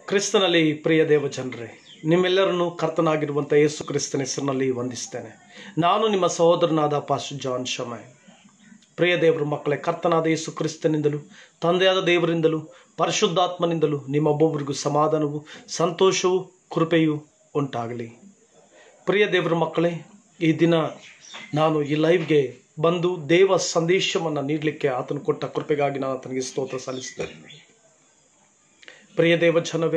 ಕ್ರಿಸ್ತನಲ್ಲಿ ಪ್ರಿಯ ದೇವ ಜನರೇ ನಿಮ್ಮೆಲ್ಲರನ್ನು ಕರ್ತನಾಗಿರುವಂಥ ಯೇಸು ಕ್ರಿಸ್ತನ ಹೆಸರಿನಲ್ಲಿ ವಂದಿಸ್ತೇನೆ ನಾನು ನಿಮ್ಮ ಸಹೋದರನಾದ ಪಾಸ್ ಜಾನ್ ಶಮೈ ಪ್ರಿಯ ದೇವರ ಮಕ್ಕಳೇ ಕರ್ತನಾದ ಯೇಸು ಕ್ರಿಸ್ತನಿಂದಲೂ ತಂದೆಯಾದ ದೇವರಿಂದಲೂ ಪರಿಶುದ್ಧಾತ್ಮನಿಂದಲೂ ನಿಮ್ಮೊಬ್ಬೊಬ್ಬರಿಗೂ ಸಮಾಧಾನವು ಸಂತೋಷವು ಕೃಪೆಯೂ ಉಂಟಾಗಲಿ ಪ್ರಿಯ ದೇವರ ಮಕ್ಕಳೇ ಈ ದಿನ ನಾನು ಈ ಲೈವ್ಗೆ ಬಂದು ದೇವ ಸಂದೇಶವನ್ನು ನೀಡಲಿಕ್ಕೆ ಆತನು ಕೊಟ್ಟ ಕೃಪೆಗಾಗಿ ನಾನು ಆತನಿಗೆ ಸ್ತೋತ್ರ ಸಲ್ಲಿಸ್ತೇನೆ ಪ್ರಿಯ ದೇವ ಜನವೇ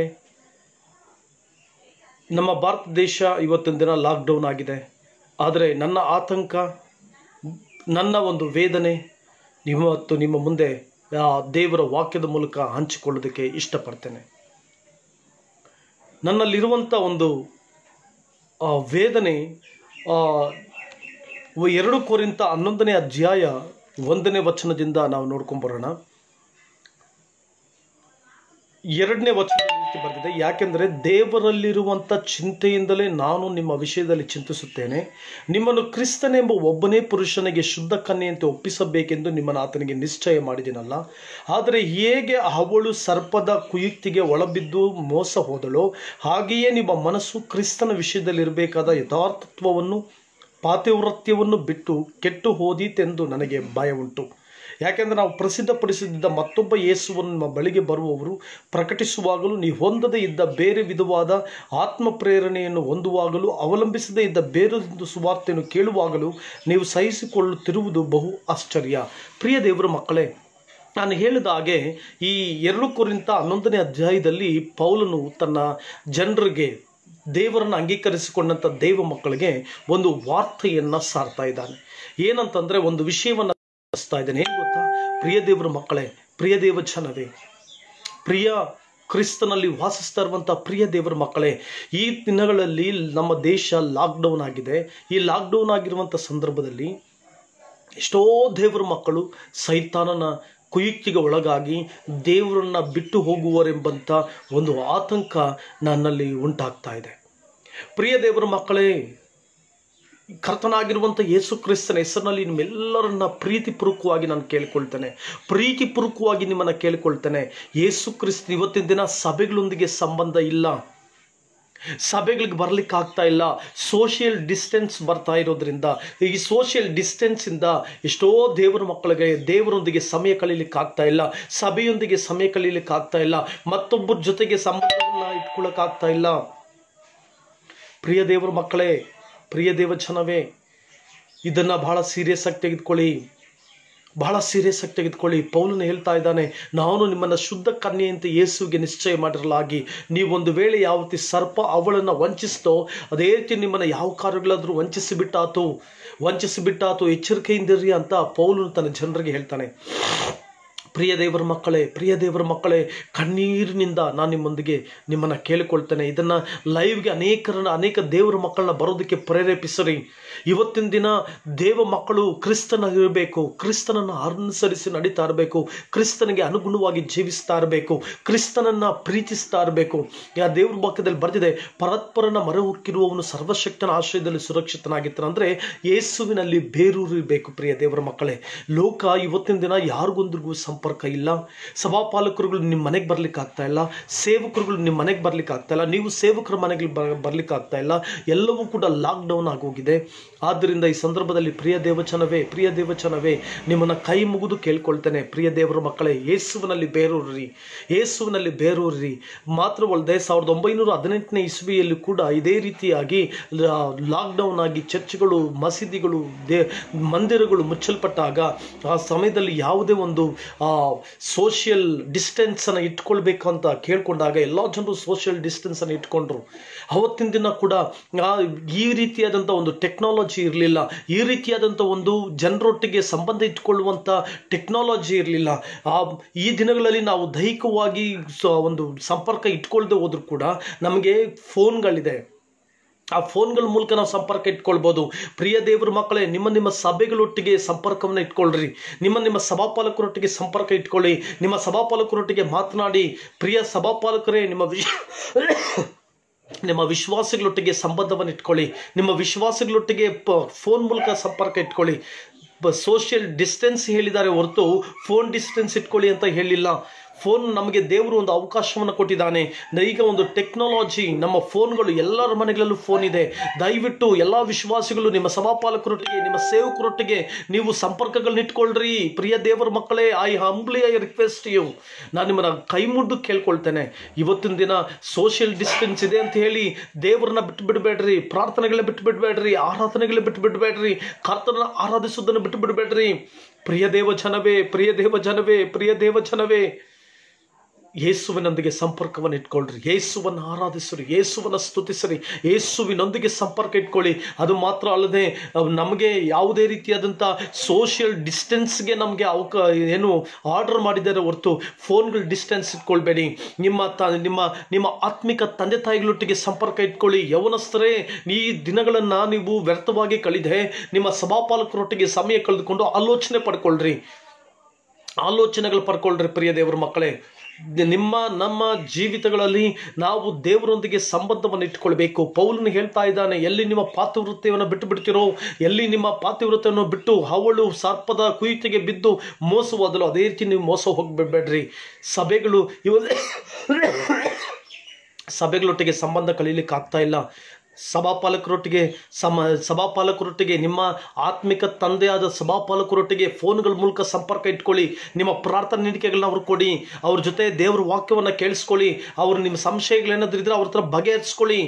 ನಮ್ಮ ಭಾರತ ದೇಶ ಇವತ್ತಿನ ದಿನ ಲಾಕ್ಡೌನ್ ಆಗಿದೆ ಆದರೆ ನನ್ನ ಆತಂಕ ನನ್ನ ಒಂದು ವೇದನೆ ಇವತ್ತು ನಿಮ್ಮ ಮುಂದೆ ಆ ದೇವರ ವಾಕ್ಯದ ಮೂಲಕ ಹಂಚಿಕೊಳ್ಳೋದಕ್ಕೆ ಇಷ್ಟಪಡ್ತೇನೆ ನನ್ನಲ್ಲಿರುವಂಥ ಒಂದು ಆ ವೇದನೆ ಆ, ಎರಡು ಕೋರಿಂತ ಹನ್ನೊಂದನೇ ಅಧ್ಯಾಯ ಒಂದನೇ ವಚನದಿಂದ ನಾವು ನೋಡ್ಕೊಂಬರೋಣ ಎರಡನೇ ವಚನ ಈ ರೀತಿ ಬರೆದಿದೆ ಯಾಕೆಂದರೆ ದೇವರಲ್ಲಿರುವಂಥ ಚಿಂತೆಯಿಂದಲೇ ನಾನು ನಿಮ್ಮ ವಿಷಯದಲ್ಲಿ ಚಿಂತಿಸುತ್ತೇನೆ ನಿಮ್ಮನ್ನು ಕ್ರಿಸ್ತನೆಂಬ ಒಬ್ಬನೇ ಪುರುಷನಿಗೆ ಶುದ್ಧ ಕನ್ಯೆಯಂತೆ ಒಪ್ಪಿಸಬೇಕೆಂದು ನಿಮ್ಮನ್ನು ಆತನಿಗೆ ನಿಶ್ಚಯ ಮಾಡಿದಿನಲ್ಲ ಆದರೆ ಹೇಗೆ ಅವಳು ಸರ್ಪದ ಕುಯುಕ್ತಿಗೆ ಒಳಬಿದ್ದು ಮೋಸ ಹೋದಳೋ ಹಾಗೆಯೇ ನಿಮ್ಮ ಮನಸ್ಸು ಕ್ರಿಸ್ತನ ವಿಷಯದಲ್ಲಿರಬೇಕಾದ ಯಥಾರ್ಥತ್ವವನ್ನು ಪಾತಿವ್ರತ್ಯವನ್ನು ಬಿಟ್ಟು ಕೆಟ್ಟು ಹೋದೀತೆಂದು ನನಗೆ ಭಯ ಉಂಟು ಯಾಕೆಂದರೆ ನಾವು ಪ್ರಸಿದ್ಧಪಡಿಸಿದ್ದ ಮತ್ತೊಬ್ಬ ಯೇಸುವನ್ನು ನಮ್ಮ ಬಳಿಗೆ ಬರುವವರು ಪ್ರಕಟಿಸುವಾಗಲೂ ನೀವು ಹೊಂದದೇ ಇದ್ದ ಬೇರೆ ವಿಧವಾದ ಆತ್ಮ ಪ್ರೇರಣೆಯನ್ನು ಹೊಂದುವಾಗಲೂ ಅವಲಂಬಿಸದೇ ಇದ್ದ ಬೇರೆ ಒಂದು ಸುವಾರ್ತೆಯನ್ನು ಕೇಳುವಾಗಲೂ ನೀವು ಸಹಿಸಿಕೊಳ್ಳುತ್ತಿರುವುದು ಬಹು ಆಶ್ಚರ್ಯ ಪ್ರಿಯ ದೇವರ ಮಕ್ಕಳೇ ನಾನು ಹೇಳಿದ ಹಾಗೆ ಈ ಎರಡು ಕುರಿತ ಹನ್ನೊಂದನೇ ಅಧ್ಯಾಯದಲ್ಲಿ ಪೌಲನು ತನ್ನ ಜನರಿಗೆ ದೇವರನ್ನು ಅಂಗೀಕರಿಸಿಕೊಂಡಂಥ ದೇವ ಮಕ್ಕಳಿಗೆ ಒಂದು ವಾರ್ತೆಯನ್ನು ಸಾರ್ತಾ ಇದ್ದಾನೆ ಏನಂತಂದರೆ ಒಂದು ವಿಷಯವನ್ನು ತಿಳಿಸ್ತಾ ಇದ್ದೇನೆ ಏನು ಗೊತ್ತಾ ಪ್ರಿಯ ದೇವರ ಮಕ್ಕಳೇ ಪ್ರಿಯ ದೇವ ಜನವೇ ಪ್ರಿಯ ಕ್ರಿಸ್ತನಲ್ಲಿ ವಾಸಿಸ್ತಾ ಇರುವಂಥ ಪ್ರಿಯ ದೇವರ ಮಕ್ಕಳೇ ಈ ದಿನಗಳಲ್ಲಿ ನಮ್ಮ ದೇಶ ಲಾಕ್ಡೌನ್ ಆಗಿದೆ ಈ ಲಾಕ್ಡೌನ್ ಆಗಿರುವಂಥ ಸಂದರ್ಭದಲ್ಲಿ ಎಷ್ಟೋ ದೇವರ ಮಕ್ಕಳು ಸೈತಾನನ ಕುಯುಕ್ತಿಗೆ ಒಳಗಾಗಿ ದೇವರನ್ನ ಬಿಟ್ಟು ಹೋಗುವರೆಂಬಂಥ ಒಂದು ಆತಂಕ ನನ್ನಲ್ಲಿ ಉಂಟಾಗ್ತಾ ಇದೆ ಪ್ರಿಯ ದೇವರ ಮಕ್ಕಳೇ ಕರ್ತನಾಗಿರುವಂಥ ಯೇಸು ಕ್ರಿಸ್ತನ ಹೆಸರಿನಲ್ಲಿ ನಿಮ್ಮೆಲ್ಲರನ್ನ ಪ್ರೀತಿಪೂರ್ವಕವಾಗಿ ನಾನು ಕೇಳಿಕೊಳ್ತೇನೆ ಪ್ರೀತಿಪೂರ್ವಕವಾಗಿ ನಿಮ್ಮನ್ನು ಕೇಳಿಕೊಳ್ತೇನೆ ಯೇಸು ಕ್ರಿಸ್ತ ಇವತ್ತಿನ ದಿನ ಸಭೆಗಳೊಂದಿಗೆ ಸಂಬಂಧ ಇಲ್ಲ ಸಭೆಗಳಿಗೆ ಬರ್ಲಿಕ್ಕೆ ಆಗ್ತಾ ಇಲ್ಲ ಸೋಷಿಯಲ್ ಡಿಸ್ಟೆನ್ಸ್ ಬರ್ತಾ ಇರೋದ್ರಿಂದ ಈ ಸೋಷಿಯಲ್ ಡಿಸ್ಟೆನ್ಸಿಂದ ಎಷ್ಟೋ ದೇವರ ಮಕ್ಕಳಿಗೆ ದೇವರೊಂದಿಗೆ ಸಮಯ ಕಳೀಲಿಕ್ಕೆ ಆಗ್ತಾ ಇಲ್ಲ ಸಭೆಯೊಂದಿಗೆ ಸಮಯ ಕಳೀಲಿಕ್ಕೆ ಆಗ್ತಾ ಇಲ್ಲ ಮತ್ತೊಬ್ಬರ ಜೊತೆಗೆ ಸಂಬಂಧವನ್ನು ಇಟ್ಕೊಳ್ಳೋಕೆ ಆಗ್ತಾ ಇಲ್ಲ ಪ್ರಿಯ ದೇವರ ಮಕ್ಕಳೇ ಪ್ರಿಯ ದೇವಜನವೇ ಇದನ್ನು ಬಹಳ ಸೀರಿಯಸ್ ಆಗಿ ತೆಗೆದುಕೊಳ್ಳಿ ಬಹಳ ಸೀರಿಯಸ್ ಆಗಿ ತೆಗೆದುಕೊಳ್ಳಿ ಪೌಲನು ಹೇಳ್ತಾ ಇದ್ದಾನೆ ನಾನು ನಿಮ್ಮನ್ನು ಶುದ್ಧ ಕನ್ಯೆಯಂತೆ ಯೇಸುವಿಗೆ ನಿಶ್ಚಯ ಮಾಡಿರಲಾಗಿ ನೀವೊಂದು ವೇಳೆ ಯಾವ ರೀತಿ ಸರ್ಪ ಅವಳನ್ನು ವಂಚಿಸ್ತೋ ಅದೇ ರೀತಿ ನಿಮ್ಮನ್ನು ಯಾವ ಕಾರ್ಯಗಳಾದರೂ ವಂಚಿಸಿ ಬಿಟ್ಟಾತು ವಂಚಿಸಿ ಬಿಟ್ಟಾತು ಎಚ್ಚರಿಕೆಯಿಂದಿರ್ರಿ ಅಂತ ಪೌಲನು ತನ್ನ ಜನರಿಗೆ ಹೇಳ್ತಾನೆ ಪ್ರಿಯ ದೇವರ ಮಕ್ಕಳೇ ಪ್ರಿಯ ದೇವರ ಮಕ್ಕಳೇ ಕಣ್ಣೀರಿನಿಂದ ನಾನು ನಿಮ್ಮೊಂದಿಗೆ ನಿಮ್ಮನ್ನು ಕೇಳಿಕೊಳ್ತೇನೆ ಇದನ್ನು ಲೈವ್ಗೆ ಅನೇಕರನ್ನ ಅನೇಕ ದೇವರ ಮಕ್ಕಳನ್ನ ಬರೋದಕ್ಕೆ ಪ್ರೇರೇಪಿಸರಿ ಇವತ್ತಿನ ದಿನ ದೇವ ಮಕ್ಕಳು ಕ್ರಿಸ್ತನ ಇರಬೇಕು ಕ್ರಿಸ್ತನನ್ನು ಅನುಸರಿಸಿ ನಡೀತಾ ಇರಬೇಕು ಕ್ರಿಸ್ತನಿಗೆ ಅನುಗುಣವಾಗಿ ಜೀವಿಸ್ತಾ ಇರಬೇಕು ಕ್ರಿಸ್ತನನ್ನು ಪ್ರೀತಿಸ್ತಾ ಇರಬೇಕು ಯಾ ದೇವ್ರ ವಾಕ್ಯದಲ್ಲಿ ಬರೆದಿದೆ ಪರತ್ಪರನ ಮರೆ ಹೊಕ್ಕಿರುವವನು ಸರ್ವಶಕ್ತನ ಆಶ್ರಯದಲ್ಲಿ ಸುರಕ್ಷಿತನಾಗಿರ್ತಾನೆ ಅಂದರೆ ಯೇಸುವಿನಲ್ಲಿ ಬೇರೂರಿರಬೇಕು ಪ್ರಿಯ ದೇವರ ಮಕ್ಕಳೇ ಲೋಕ ಇವತ್ತಿನ ದಿನ ಯಾರಿಗೊಂದಿಗೂ ಸಂಪರ್ಕ ಇಲ್ಲ ಸಭಾಪಾಲಕರುಗಳು ನಿಮ್ಮ ಮನೆಗೆ ಬರ್ಲಿಕ್ಕೆ ಆಗ್ತಾ ಇಲ್ಲ ಸೇವಕರುಗಳು ನಿಮ್ಮ ಮನೆಗೆ ಬರ್ಲಿಕ್ಕೆ ಆಗ್ತಾ ಇಲ್ಲ ನೀವು ಸೇವಕರ ಮನೆಗೆ ಬರ್ಲಿಕ್ಕೆ ಆಗ್ತಾ ಇಲ್ಲ ಎಲ್ಲವೂ ಕೂಡ ಲಾಕ್ಡೌನ್ ಆಗೋಗಿದೆ ಆದ್ದರಿಂದ ಈ ಸಂದರ್ಭದಲ್ಲಿ ಪ್ರಿಯ ದೇವಚನವೇ ಪ್ರಿಯ ದೇವಚನವೇ ನಿಮ್ಮನ್ನು ಕೈ ಮುಗಿದು ಕೇಳ್ಕೊಳ್ತೇನೆ ಪ್ರಿಯ ದೇವರ ಮಕ್ಕಳೇ ಯೇಸುವಿನಲ್ಲಿ ಬೇರೂರ್ರಿ ಯೇಸುವಿನಲ್ಲಿ ಬೇರೂರ್ರಿ ಮಾತ್ರವಲ್ಲದೆ ಸಾವಿರದ ಒಂಬೈನೂರ ಹದಿನೆಂಟನೇ ಇಸ್ವಿಯಲ್ಲಿ ಕೂಡ ಇದೇ ರೀತಿಯಾಗಿ ಲಾಕ್ಡೌನ್ ಆಗಿ ಚರ್ಚ್ಗಳು ಮಸೀದಿಗಳು ದೇ ಮಂದಿರಗಳು ಮುಚ್ಚಲ್ಪಟ್ಟಾಗ ಆ ಸಮಯದಲ್ಲಿ ಯಾವುದೇ ಒಂದು ಸೋಷಿಯಲ್ ಡಿಸ್ಟೆನ್ಸನ್ನು ಇಟ್ಕೊಳ್ಬೇಕು ಅಂತ ಕೇಳ್ಕೊಂಡಾಗ ಎಲ್ಲ ಜನರು ಸೋಷಿಯಲ್ ಡಿಸ್ಟೆನ್ಸನ್ನು ಇಟ್ಕೊಂಡ್ರು ಅವತ್ತಿನ ದಿನ ಕೂಡ ಆ, ಈ ರೀತಿಯಾದಂಥ ಒಂದು ಟೆಕ್ನಾಲಜಿ ಇರಲಿಲ್ಲ ಈ ರೀತಿಯಾದಂಥ ಒಂದು ಜನರೊಟ್ಟಿಗೆ ಸಂಬಂಧ ಇಟ್ಕೊಳ್ಳುವಂಥ ಟೆಕ್ನಾಲಜಿ ಇರಲಿಲ್ಲ ಆ ಈ ದಿನಗಳಲ್ಲಿ ನಾವು ದೈಹಿಕವಾಗಿ ಸ- ಒಂದು ಸಂಪರ್ಕ ಇಟ್ಕೊಳ್ದೆ ಹೋದ್ರೂ ಕೂಡ ನಮಗೆ ಫೋನ್ಗಳಿದೆ ಆ ಫೋನ್ಗಳ ಮೂಲಕ ನಾವು ಸಂಪರ್ಕ ಇಟ್ಕೊಳ್ಬೋದು ಪ್ರಿಯ ದೇವರ ಮಕ್ಕಳೇ ನಿಮ್ಮ ನಿಮ್ಮ ಸಭೆಗಳೊಟ್ಟಿಗೆ ಸಂಪರ್ಕವನ್ನು ಇಟ್ಕೊಳ್ರಿ ನಿಮ್ಮ ನಿಮ್ಮ ಸಭಾಪಾಲಕರೊಟ್ಟಿಗೆ ಸಂಪರ್ಕ ಇಟ್ಕೊಳ್ಳಿ ನಿಮ್ಮ ಸಭಾಪಾಲಕರೊಟ್ಟಿಗೆ ಮಾತನಾಡಿ ಪ್ರಿಯ ಸಭಾಪಾಲಕರೇ ನಿಮ್ಮ ವಿಷ ನಿಮ್ಮ ವಿಶ್ವಾಸಿಗಳೊಟ್ಟಿಗೆ ಸಂಬಂಧವನ್ನು ಇಟ್ಕೊಳ್ಳಿ ನಿಮ್ಮ ವಿಶ್ವಾಸಿಗಳೊಟ್ಟಿಗೆ ಪ ಫೋನ್ ಮೂಲಕ ಸಂಪರ್ಕ ಇಟ್ಕೊಳ್ಳಿ ಸೋಷಿಯಲ್ ಡಿಸ್ಟೆನ್ಸ್ ಹೇಳಿದ್ದಾರೆ ಹೊರತು ಫೋನ್ ಡಿಸ್ಟೆನ್ಸ್ ಇಟ್ಕೊಳ್ಳಿ ಅಂತ ಹೇಳಿಲ್ಲ ಫೋನ್ ನಮಗೆ ದೇವರು ಒಂದು ಅವಕಾಶವನ್ನು ಕೊಟ್ಟಿದ್ದಾನೆ ಈಗ ಒಂದು ಟೆಕ್ನಾಲಜಿ ನಮ್ಮ ಫೋನ್ಗಳು ಎಲ್ಲರ ಮನೆಗಳಲ್ಲೂ ಫೋನ್ ಇದೆ ದಯವಿಟ್ಟು ಎಲ್ಲ ವಿಶ್ವಾಸಿಗಳು ನಿಮ್ಮ ಸಭಾಪಾಲಕರೊಟ್ಟಿಗೆ ನಿಮ್ಮ ಸೇವಕರೊಟ್ಟಿಗೆ ನೀವು ಸಂಪರ್ಕಗಳನ್ನ ಇಟ್ಕೊಳ್ರಿ ಪ್ರಿಯ ದೇವರ ಮಕ್ಕಳೇ I humbly I request you ನಾನು ನಿಮ್ಮನ್ನ ಕೈ ಮುದ್ದು ಕೇಳ್ಕೊಳ್ತೇನೆ ಇವತ್ತಿನ ದಿನ ಸೋಷಿಯಲ್ ಡಿಸ್ಟೆನ್ಸ್ ಇದೆ ಅಂತ ಹೇಳಿ ದೇವರನ್ನ ಬಿಟ್ಟು ಬಿಡಬೇಡ್ರಿ ಪ್ರಾರ್ಥನೆಗಳೇ ಬಿಟ್ಟು ಬಿಡಬೇಡ್ರಿ ಆರಾಧನೆಗಳೇ ಬಿಟ್ಟು ಬಿಡಬೇಡ್ರಿ ಕರ್ತನ ಆರಾಧಿಸೋದನ್ನು ಬಿಟ್ಟು ಬಿಡಬೇಡ್ರಿ ಪ್ರಿಯ ದೇವ ಜನವೇ ಪ್ರಿಯ ದೇವ ಜನವೇ ಪ್ರಿಯ ದೇವ ಜನವೇ ಯೇಸುವಿನೊಂದಿಗೆ ಸಂಪರ್ಕವನ್ನು ಇಟ್ಕೊಳ್ರಿ ಯೇಸುವನ್ನು ಆರಾಧಿಸ್ರಿ ಯೇಸುವನ್ನು ಸ್ತುತಿಸ್ರಿ ಯೇಸುವಿನೊಂದಿಗೆ ಸಂಪರ್ಕ ಇಟ್ಕೊಳ್ಳಿ ಅದು ಮಾತ್ರ ಅಲ್ಲದೆ ಅಹ್, ನಮಗೆ ಯಾವುದೇ ರೀತಿಯಾದಂಥ ಸೋಷಿಯಲ್ ಡಿಸ್ಟೆನ್ಸ್ಗೆ ನಮಗೆ ಅವಕ ಏನು ಆರ್ಡರ್ ಮಾಡಿದ್ದಾರೆ ಹೊರತು ಫೋನ್ಗಳು ಡಿಸ್ಟೆನ್ಸ್ ಇಟ್ಕೊಳ್ಬೇಡಿ ನಿಮ್ಮ ತ ನಿಮ್ಮ ನಿಮ್ಮ ಆತ್ಮಿಕ ತಂದೆ ತಾಯಿಗಳೊಟ್ಟಿಗೆ ಸಂಪರ್ಕ ಇಟ್ಕೊಳ್ಳಿ ಯೌವನಸ್ಥರೇ ಈ ದಿನಗಳನ್ನು ನೀವು ವ್ಯರ್ಥವಾಗಿ ಕಳೆದೆ ನಿಮ್ಮ ಸಭಾಪಾಲಕರೊಟ್ಟಿಗೆ ಸಮಯ ಕಳೆದುಕೊಂಡು ಆಲೋಚನೆ ಪಡ್ಕೊಳ್ರಿ ಆಲೋಚನೆಗಳು ಪಡ್ಕೊಳ್ರಿ ಪ್ರಿಯ ದೇವರ ಮಕ್ಕಳೇ ನಿಮ್ಮ ನಮ್ಮ ಜೀವಿತಗಳಲ್ಲಿ ನಾವು ದೇವರೊಂದಿಗೆ ಸಂಬಂಧವನ್ನು ಇಟ್ಕೊಳ್ಬೇಕು ಪೌಲನು ಹೇಳ್ತಾ ಇದ್ದಾನೆ ಎಲ್ಲಿ ನಿಮ್ಮ ಪಾತಿವೃತ್ಯವನ್ನು ಬಿಟ್ಟು ಬಿಡ್ತಿರೋ ಎಲ್ಲಿ ನಿಮ್ಮ ಪಾತಿವೃತ್ಯವನ್ನು ಬಿಟ್ಟು ಹವಳು ಸರ್ಪದ ಕುಯಿತಿಗೆ ಬಿದ್ದು ಮೋಸ ಹೋದಲು ಅದೇ ರೀತಿ ನೀವು ಮೋಸ ಹೋಗ್ಬಿಡ್ಬೇಡ್ರಿ ಸಭೆಗಳು ಇವ ಸಭೆಗಳೊಟ್ಟಿಗೆ ಸಂಬಂಧ ಕಳೀಲಿಕ್ಕೆ ಆಗ್ತಾ ಇಲ್ಲ ಸಭಾಪಾಲಕರೊಟ್ಟಿಗೆ ಸಮ ಸಭಾಪಾಲಕರೊಟ್ಟಿಗೆ ನಿಮ್ಮ ಆತ್ಮಿಕ ತಂದೆಯಾದ ಸಭಾಪಾಲಕರೊಟ್ಟಿಗೆ ಫೋನ್ಗಳ ಮೂಲಕ ಸಂಪರ್ಕ ಇಟ್ಕೊಳ್ಳಿ ನಿಮ್ಮ ಪ್ರಾರ್ಥನೆ ನೀಡಿಕೆಗಳನ್ನ ಅವ್ರು ಕೊಡಿ ಅವ್ರ ಜೊತೆ ದೇವ್ರ ವಾಕ್ಯವನ್ನು ಕೇಳಿಸ್ಕೊಳ್ಳಿ ಅವ್ರು ನಿಮ್ಮ ಸಂಶಯಗಳೇನಾದ್ರೂ ಇದ್ರೆ ಅವ್ರ ಹತ್ರ ಬಗೆಹರಿಸ್ಕೊಳ್ಳಿ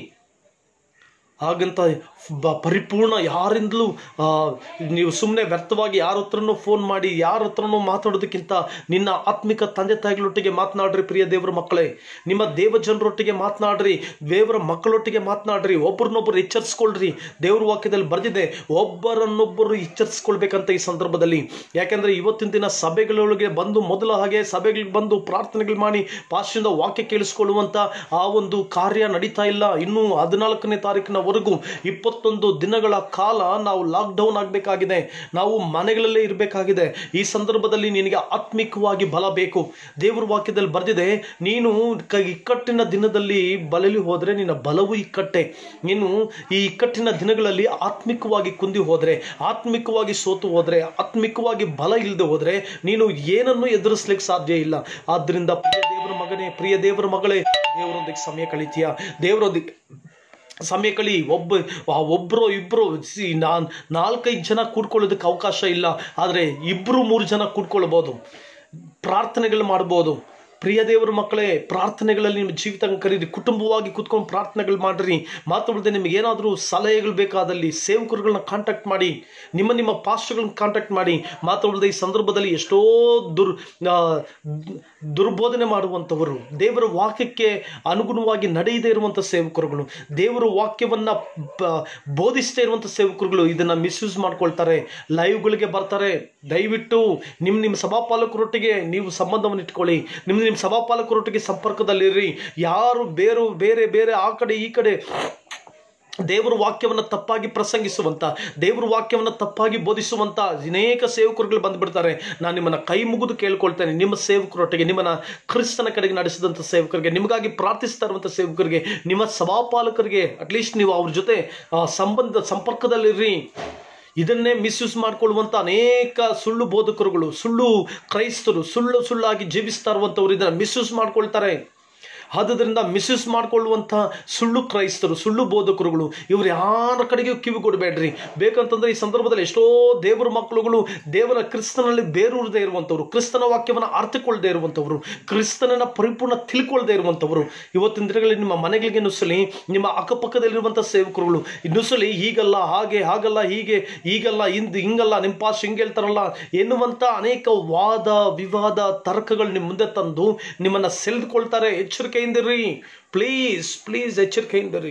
ಹಾಗಂತ ಬ ಪರಿಪೂರ್ಣ ಯಾರಿಂದಲೂ ಆ, ನೀವು ಸುಮ್ಮನೆ ವ್ಯರ್ಥವಾಗಿ ಯಾರ ಹತ್ರನೂ ಫೋನ್ ಮಾಡಿ ಯಾರ ಹತ್ರನೂ ಮಾತಾಡೋದಕ್ಕಿಂತ ನಿನ್ನ ಆತ್ಮಿಕ ತಂದೆ ತಾಯಿಗಳೊಟ್ಟಿಗೆ ಮಾತನಾಡ್ರಿ ಪ್ರಿಯ ದೇವರ ಮಕ್ಕಳೇ ನಿಮ್ಮ ದೇವ ಜನರೊಟ್ಟಿಗೆ ಮಾತನಾಡ್ರಿ ದೇವರ ಮಕ್ಕಳೊಟ್ಟಿಗೆ ಮಾತನಾಡ್ರಿ ಒಬ್ಬರನ್ನೊಬ್ಬರು ಎಚ್ಚರಿಸ್ಕೊಳ್ರಿ ದೇವ್ರ ವಾಕ್ಯದಲ್ಲಿ ಬರೆದಿದೆ ಒಬ್ಬರನ್ನೊಬ್ಬರು ಎಚ್ಚರಿಸ್ಕೊಳ್ಬೇಕಂತ ಈ ಸಂದರ್ಭದಲ್ಲಿ ಯಾಕೆಂದ್ರೆ ಇವತ್ತಿನ ದಿನ ಸಭೆಗಳೊಳಗೆ ಬಂದು ಮೊದಲ ಹಾಗೆ ಸಭೆಗಳಿಗೆ ಬಂದು ಪ್ರಾರ್ಥನೆಗಳು ಮಾಡಿ ಪಾಶ್ಚಿಂದ ವಾಕ್ಯ ಕೇಳಿಸ್ಕೊಳ್ಳುವಂತ ಆ ಒಂದು ಕಾರ್ಯ ನಡೀತಾ ಇಲ್ಲ ಇನ್ನು ಹದಿನಾಲ್ಕನೇ ತಾರೀಕಿನವರೆಗೂ ಇಪ್ಪತ್ತೊಂದು ದಿನಗಳ ಕಾಲ ನಾವು ಲಾಕ್ಡೌನ್ ಆಗಬೇಕಾಗಿದೆ ನಾವು ಮನೆಗಳಲ್ಲೇ ಇರಬೇಕಾಗಿದೆ ಈ ಸಂದರ್ಭದಲ್ಲಿ ನಿನಗೆ ಆತ್ಮಿಕವಾಗಿ ಬಲ ಬೇಕು ದೇವ್ರ ವಾಕ್ಯದಲ್ಲಿ ಬರೆದಿದೆ ನೀನು ಕ ಇಕ್ಕಟ್ಟಿನ ದಿನದಲ್ಲಿ ಬಲಲಿ ಹೋದರೆ ನಿನ್ನ ಬಲವು ಇಕ್ಕಟ್ಟೆ ನೀನು ಈ ಇಕ್ಕಟ್ಟಿನ ದಿನಗಳಲ್ಲಿ ಆತ್ಮಿಕವಾಗಿ ಕುಂದಿ ಹೋದರೆ ಆತ್ಮಿಕವಾಗಿ ಸೋತು ಹೋದರೆ ಆತ್ಮಿಕವಾಗಿ ಬಲ ಇಲ್ಲದೆ ಹೋದರೆ ನೀನು ಏನನ್ನು ಎದುರಿಸ್ಲಿಕ್ಕೆ ಸಾಧ್ಯ ಇಲ್ಲ ಆದ್ರಿಂದ ಪ್ರಿಯ ದೇವರ ಮಗನೇ ಪ್ರಿಯ ದೇವರ ಮಗಳೇ ದೇವರೊಂದಿಗೆ ಸಮಯ ಕಳಿತೀಯ ದೇವರೊಂದಿಗೆ ಸಮಯ ಕಳಿ ಒಬ್ಬ ಆ ಒಬ್ಬರು ಇಬ್ಬರು ಸಿ ನಾನು ನಾಲ್ಕೈದು ಜನ ಕೂಡ್ಕೊಳ್ಳೋದಕ್ಕೆ ಅವಕಾಶ ಇಲ್ಲ ಆದರೆ ಇಬ್ಬರು ಮೂರು ಜನ ಕೂಡ್ಕೊಳ್ಬೋದು ಪ್ರಾರ್ಥನೆಗಳು ಮಾಡ್ಬೋದು ಪ್ರಿಯ ದೇವರ ಮಕ್ಕಳೇ ಪ್ರಾರ್ಥನೆಗಳಲ್ಲಿ ನಿಮ್ಮ ಜೀವಿತ ಕರೀರಿ ಕುಟುಂಬವಾಗಿ ಕುತ್ಕೊಂಡು ಪ್ರಾರ್ಥನೆಗಳು ಮಾಡ್ರಿ ಮಾತಾಡದೆ ನಿಮಗೆ ಏನಾದರೂ ಸಲಹೆಗಳು ಬೇಕಾದಲ್ಲಿ ಸೇವಕರುಗಳನ್ನ ಕಾಂಟ್ಯಾಕ್ಟ್ ಮಾಡಿ ನಿಮ್ಮ ನಿಮ್ಮ ಪಾಸ್ಟ್ಗಳನ್ನ ಕಾಂಟ್ಯಾಕ್ಟ್ ಮಾಡಿ ಮಾತಾಡದೆ ಈ ಸಂದರ್ಭದಲ್ಲಿ ಎಷ್ಟೋ ದುರ್ ಆ, ದುರ್ಬೋಧನೆ ಮಾಡುವಂಥವರು ದೇವರ ವಾಕ್ಯಕ್ಕೆ ಅನುಗುಣವಾಗಿ ನಡೆಯದೇ ಇರುವಂಥ ಸೇವಕರುಗಳು ದೇವರ ವಾಕ್ಯವನ್ನು ಬೋಧಿಸದೇ ಇರುವಂಥ ಸೇವಕರುಗಳು ಇದನ್ನು ಮಿಸ್ಯೂಸ್ ಮಾಡ್ಕೊಳ್ತಾರೆ ಲೈವ್ಗಳಿಗೆ ಬರ್ತಾರೆ ದಯವಿಟ್ಟು ನಿಮ್ಮ ನಿಮ್ಮ ಸಭಾಪಾಲಕರೊಟ್ಟಿಗೆ ನೀವು ಸಂಬಂಧವನ್ನು ಇಟ್ಕೊಳ್ಳಿ ನಿಮ್ಮ ನಿಮ್ಮ ಸಭಾಪಾಲಕರೊಟ್ಟಿಗೆ ಸಂಪರ್ಕದಲ್ಲಿರ್ರಿ ಯಾರು ಬೇರು ಬೇರೆ ಬೇರೆ ಆ ಕಡೆ ಈ ಕಡೆ ದೇವರ ವಾಕ್ಯವನ್ನು ತಪ್ಪಾಗಿ ಪ್ರಸಂಗಿಸುವಂತ ದೇವರ ವಾಕ್ಯವನ್ನು ತಪ್ಪಾಗಿ ಬೋಧಿಸುವಂತ ಅನೇಕ ಸೇವಕರುಗಳು ಬಂದ್ಬಿಡ್ತಾರೆ ನಾನು ನಿಮ್ಮನ್ನ ಕೈ ಮುಗಿದು ಕೇಳ್ಕೊಳ್ತೇನೆ ನಿಮ್ಮ ಸೇವಕರೊಟ್ಟಿಗೆ ನಿಮ್ಮನ್ನ ಕ್ರಿಸ್ತನ ಕಡೆಗೆ ನಡೆಸಿದಂಥ ಸೇವಕರಿಗೆ ನಿಮಗಾಗಿ ಪ್ರಾರ್ಥಿಸ್ತಾ ಇರುವಂಥ ಸೇವಕರಿಗೆ ನಿಮ್ಮ ಸಭಾಪಾಲಕರಿಗೆ ಅಟ್ಲೀಸ್ಟ್ ನೀವು ಅವ್ರ ಜೊತೆ ಆ, ಸಂಬಂಧ ಸಂಪರ್ಕದಲ್ಲಿರ್ರಿ ಇದನ್ನೇ ಮಿಸ್ಯೂಸ್ ಮಾಡ್ಕೊಳ್ಳುವಂಥ ಅನೇಕ ಸುಳ್ಳು ಬೋಧಕರುಗಳು ಸುಳ್ಳು ಕ್ರೈಸ್ತರು ಸುಳ್ಳು ಸುಳ್ಳಾಗಿ ಜೀವಿಸ್ತಾ ಇರುವಂಥವ್ರು ಇದನ್ನು ಮಿಸ್ಯೂಸ್ ಮಾಡ್ಕೊಳ್ತಾರೆ ಆದುದರಿಂದ ಮಿಸ್ಯೂಸ್ ಮಾಡ್ಕೊಳ್ಳುವಂಥ ಸುಳ್ಳು ಕ್ರೈಸ್ತರು ಸುಳ್ಳು ಬೋಧಕರುಗಳು ಇವರು ಯಾರ ಕಡೆಗೂ ಕಿವಿ ಕೊಡಬೇಡ್ರಿ ಬೇಕಂತಂದ್ರೆ ಈ ಸಂದರ್ಭದಲ್ಲಿ ಎಷ್ಟೋ ದೇವರ ಮಕ್ಕಳುಗಳು ದೇವರ ಕ್ರಿಸ್ತನಲ್ಲಿ ಬೇರೂರದೇ ಇರುವಂಥವ್ರು ಕ್ರಿಸ್ತನ ವಾಕ್ಯವನ್ನು ಅರ್ಥಕೊಳ್ಳದೆ ಇರುವಂಥವ್ರು ಕ್ರಿಸ್ತನನ್ನ ಪರಿಪೂರ್ಣ ತಿಳ್ಕೊಳ್ದೇ ಇರುವಂಥವ್ರು ಇವತ್ತಿನ ದಿನಗಳಲ್ಲಿ ನಿಮ್ಮ ಮನೆಗಳಿಗೆ ನುಸಲಿ ನಿಮ್ಮ ಅಕ್ಕಪಕ್ಕದಲ್ಲಿರುವಂಥ ಸೇವಕರುಗಳು ನುಸಲಿ ಹೀಗಲ್ಲ ಹಾಗೆ ಹಾಗಲ್ಲ ಹೀಗೆ ಹೀಗಲ್ಲ ಹಿಂದ್ ಹಿಂಗಲ್ಲ ನಿಮ್ಮ ಪಾಸ್ ಹಿಂಗೆ ಹೇಳ್ತಾರಲ್ಲ ಎನ್ನುವಂಥ ಅನೇಕ ವಾದ ವಿವಾದ ತರ್ಕಗಳು ನಿಮ್ಮ ಮುಂದೆ ತಂದು ನಿಮ್ಮನ್ನ ಸೆಳೆದುಕೊಳ್ತಾರೆ ಎಚ್ಚರಿಕೆಯಿಂದಿರ್ರಿ ಪ್ಲೀಸ್ ಪ್ಲೀಸ್ ಎಚ್ಚರಿಕೆಯಿಂದಿರ್ರಿ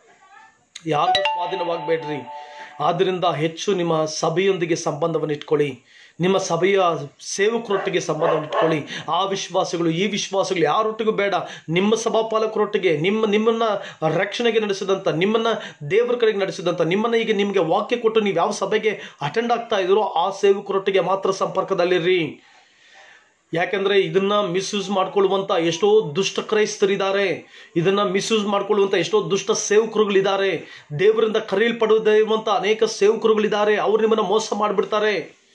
ಯಾರಿಗೂ ಸ್ವಾಧೀನವಾಗಬೇಡ್ರಿ ಆದ್ದರಿಂದ ಹೆಚ್ಚು ನಿಮ್ಮ ಸಭೆಯೊಂದಿಗೆ ಸಂಬಂಧವನ್ನು ಇಟ್ಕೊಳ್ಳಿ ನಿಮ್ಮ ಸಭೆಯ ಸೇವಕರೊಟ್ಟಿಗೆ ಸಂಬಂಧವನ್ನು ಇಟ್ಕೊಳ್ಳಿ ಆ ವಿಶ್ವಾಸಗಳು ಈ ವಿಶ್ವಾಸಗಳು ಯಾರೊಟ್ಟಿಗೂ ಬೇಡ ನಿಮ್ಮ ಸಭಾಪಾಲಕರೊಟ್ಟಿಗೆ ನಿಮ್ಮ ನಿಮ್ಮನ್ನ ರಕ್ಷಣೆಗೆ ನಡೆಸಿದಂಥ ನಿಮ್ಮನ್ನ ದೇವರ ಕಡೆಗೆ ನಡೆಸಿದಂಥ ನಿಮ್ಮನ್ನ ಈಗ ನಿಮಗೆ ವಾಕ್ಯ ಕೊಟ್ಟು ನೀವು ಯಾವ ಸಭೆಗೆ ಅಟೆಂಡ್ ಆಗ್ತಾ ಇದ್ದೀರೋ ಆ ಸೇವಕರೊಟ್ಟಿಗೆ ಮಾತ್ರ ಸಂಪರ್ಕದಲ್ಲಿರ್ರಿ ಯಾಕೆಂದ್ರೆ ಇದನ್ನ ಮಿಸ್ಯೂಸ್ ಮಾಡ್ಕೊಳ್ಳುವಂತ ಎಷ್ಟೋ ದುಷ್ಟ ಕ್ರೈಸ್ತರಿದ್ದಾರೆ ಇದನ್ನ ಮಿಸ್ಯೂಸ್ ಮಾಡ್ಕೊಳ್ಳುವಂತ ಎಷ್ಟೋ ದುಷ್ಟ ಸೇವಕರುಗಳಿದ್ದಾರೆ ದೇವರಿಂದ ಕರೆಯಲ್ಪಡದೇ ಇರುವಂತ ಅನೇಕ ಸೇವಕರುಗಳಿದ್ದಾರೆ ಅವ್ರು ನಿಮ್ಮನ್ನ ಮೋಸ ಮಾಡಿಬಿಡ್ತಾರೆ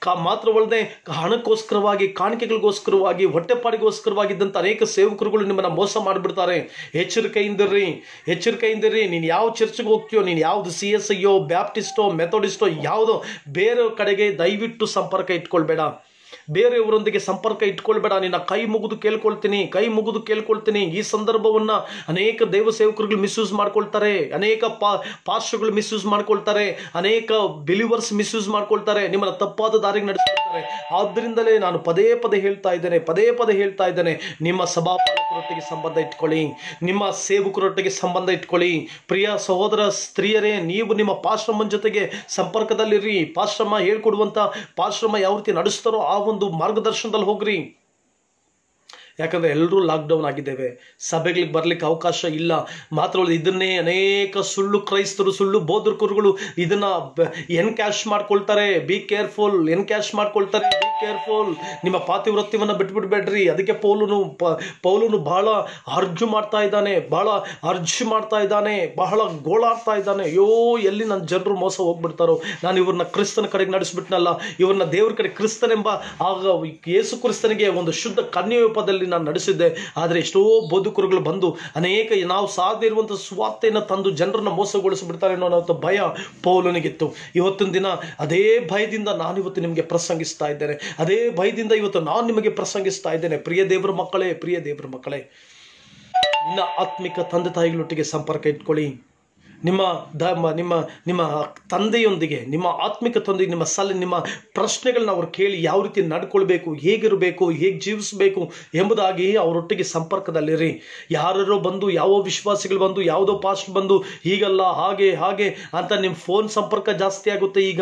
ಕಾ ಮಾತ್ರವಲ್ಲದೆ ಹಣಕ್ಕೋಸ್ಕರವಾಗಿ ಕಾಣಿಕೆಗಳಿಗೋಸ್ಕರವಾಗಿ ಹೊಟ್ಟೆಪಾಡಿಗೋಸ್ಕರವಾಗಿದ್ದಂಥ ಅನೇಕ ಸೇವಕರುಗಳು ನಿಮ್ಮನ್ನ ಮೋಸ ಮಾಡಿಬಿಡ್ತಾರೆ ಎಚ್ಚರಿಕೆಯಿಂದಿರ್ರಿ ಎಚ್ಚರಿಕೆಯಿಂದಿರ್ರಿ ನೀನು ಯಾವ ಚರ್ಚ್ಗೆ ಹೋಗ್ತೀಯೋ ನೀನು ಯಾವ್ದು ಸಿ ಎಸ್ ಐಯೋ ಬ್ಯಾಪ್ಟಿಸ್ಟೋ ಮೆಥೋಡಿಸ್ಟೋ ಯಾವುದೋ ಬೇರೆ ಕಡೆಗೆ ದಯವಿಟ್ಟು ಸಂಪರ್ಕ ಇಟ್ಕೊಳ್ಬೇಡ ಬೇರೆಯವರೊಂದಿಗೆ ಸಂಪರ್ಕ ಇಟ್ಕೊಳ್ಬೇಡ ನಿನ್ನ ಕೈ ಮುಗಿದು ಕೇಳ್ಕೊಳ್ತೀನಿ ಕೈ ಮುಗಿದು ಕೇಳ್ಕೊಳ್ತೀನಿ ಈ ಸಂದರ್ಭವನ್ನ ಅನೇಕ ದೇವ ಸೇವಕರುಗಳು ಮಿಸ್ಯೂಸ್ ಮಾಡ್ಕೊಳ್ತಾರೆ ಅನೇಕ ಪಾ ಪಾಸ್ಟ್ರುಗಳು ಮಿಸ್ಯೂಸ್ ಮಾಡ್ಕೊಳ್ತಾರೆ ಅನೇಕ ಬಿಲಿವರ್ಸ್ ಮಿಸ್ಯೂಸ್ ಮಾಡ್ಕೊಳ್ತಾರೆ ನಿಮ್ಮನ್ನ ತಪ್ಪಾದ ದಾರಿಗೆ ನಡೆಸ್ಕೊಳ್ತಾರೆ ಆದ್ದರಿಂದಲೇ ನಾನು ಪದೇ ಪದೇ ಹೇಳ್ತಾ ಇದ್ದೇನೆ ಪದೇ ಪದೇ ಹೇಳ್ತಾ ಇದ್ದೇನೆ ನಿಮ್ಮ ಸಭಾಪಾಲಕರೊಟ್ಟಿಗೆ ಸಂಬಂಧ ಇಟ್ಕೊಳ್ಳಿ ನಿಮ್ಮ ಸೇವಕರೊಟ್ಟಿಗೆ ಸಂಬಂಧ ಇಟ್ಕೊಳ್ಳಿ ಪ್ರಿಯ ಸಹೋದರ ಸ್ತ್ರೀಯರೇ ನೀವು ನಿಮ್ಮ ಪಾಶ್ರಮನ ಜೊತೆಗೆ ಸಂಪರ್ಕದಲ್ಲಿರ್ರಿ ಪಾಶ್ರಮ ಹೇಳ್ಕೊಡುವಂಥ ಪಾಶ್ರಮ ಯಾವ ರೀತಿ ನಡೆಸ್ತಾರೋ ಆ ಒಂದು ಮಾರ್ಗದರ್ಶನದಲ್ಲಿ ಹೋಗ್ರಿ ಯಾಕಂದ್ರೆ ಎಲ್ಲರೂ ಲಾಕ್ಡೌನ್ ಆಗಿದ್ದೇವೆ ಸಭೆಗಳಿಗೆ ಬರ್ಲಿಕ್ಕೆ ಅವಕಾಶ ಇಲ್ಲ ಮಾತ್ರ ಅಲ್ಲದೆ ಇದನ್ನೇ ಅನೇಕ ಸುಳ್ಳು ಕ್ರೈಸ್ತರು ಸುಳ್ಳು ಬೋಧಕರುಗಳು ಇದನ್ನ ಎನ್ ಕ್ಯಾಶ್ ಮಾಡ್ಕೊಳ್ತಾರೆ ಬಿ ಕೇರ್ಫುಲ್ ಎನ್ ಕ್ಯಾಶ್ ಮಾಡ್ಕೊಳ್ತಾರೆ ಬಿ ಕೇರ್ಫುಲ್ ನಿಮ್ಮ ಪಾತಿವೃತ್ಯವನ್ನ ಬಿಟ್ಬಿಡ್ಬೇಡ್ರಿ ಅದಕ್ಕೆ ಪೌಲನು ಪ- ಪೌಲನು ಬಹಳ ಅರ್ಜು ಮಾಡ್ತಾ ಇದ್ದಾನೆ ಬಹಳ ಅರ್ಜು ಮಾಡ್ತಾ ಇದ್ದಾನೆ ಬಹಳ ಗೋಳಾಡ್ತಾ ಇದ್ದಾನೆ ಅಯ್ಯೋ ಎಲ್ಲಿ ನನ್ನ ಜನರು ಮೋಸ ಹೋಗ್ಬಿಡ್ತಾರೋ ನಾನು ಇವ್ರನ್ನ ಕ್ರಿಸ್ತನ ಕಡೆಗೆ ನಡೆಸ್ಬಿಟ್ನಲ್ಲ ಇವ್ರನ್ನ ದೇವ್ರ ಕಡೆ ಕ್ರಿಸ್ತನೆಂಬ ಆಗ ಯೇಸು ಕ್ರಿಸ್ತನಿಗೆ ಒಂದು ಶುದ್ಧ ಕನ್ಯಾರೂಪದಲ್ಲಿ ನಾನು ನಡೆಸಿದ್ದೆ ಆದರೆ ಎಷ್ಟೋ ಬೋಧಕರುಗಳು ಬಂದು ಅನೇಕ ನಾವು ಸಾಧ್ಯ ಇರುವಂಥ ಸುವಾರ್ತೆಯನ್ನು ತಂದು ಜನರನ್ನ ಮೋಸಗೊಳಿಸಿಬಿಡ್ತಾರೆ ಅನ್ನೋ ಭಯ ಪೌಲನಿಗಿತ್ತು ಇವತ್ತಿನ ದಿನ ಅದೇ ಭಯದಿಂದ ನಾನು ಇವತ್ತು ನಿಮಗೆ ಪ್ರಸಂಗಿಸ್ತಾ ಇದ್ದೇನೆ ಅದೇ ಭಯದಿಂದ ಇವತ್ತು ನಾನು ನಿಮಗೆ ಪ್ರಸಂಗಿಸ್ತಾ ಇದ್ದೇನೆ ಪ್ರಿಯ ದೇವರ ಮಕ್ಕಳೇ ಪ್ರಿಯ ದೇವರ ಮಕ್ಕಳೇ ನಿನ್ನ ಆತ್ಮಿಕ ತಂದೆ ತಾಯಿಗಳೊಟ್ಟಿಗೆ ಸಂಪರ್ಕ ಇಟ್ಕೊಳ್ಳಿ ನಿಮ್ಮ ದ ಮ- ನಿಮ್ಮ ನಿಮ್ಮ ತಂದೆಯೊಂದಿಗೆ ನಿಮ್ಮ ಆತ್ಮಿಕ ತಂದೆ ನಿಮ್ಮ ಸಲ ನಿಮ್ಮ ಪ್ರಶ್ನೆಗಳನ್ನ ಅವ್ರು ಕೇಳಿ ಯಾವ ರೀತಿ ನಡ್ಕೊಳ್ಬೇಕು ಹೇಗಿರಬೇಕು ಹೇಗೆ ಜೀವಿಸಬೇಕು ಎಂಬುದಾಗಿ ಅವರೊಟ್ಟಿಗೆ ಸಂಪರ್ಕದಲ್ಲಿರಿ ಯಾರೋ ಬಂದು ಯಾವ ವಿಶ್ವಾಸಿಗಳು ಬಂದು ಯಾವುದೋ ಪಾಸ್ಟ್ ಬಂದು ಹೀಗಲ್ಲ ಹಾಗೆ ಹಾಗೆ ಅಂತ ನಿಮ್ಮ ಫೋನ್ ಸಂಪರ್ಕ ಜಾಸ್ತಿ ಆಗುತ್ತೆ ಈಗ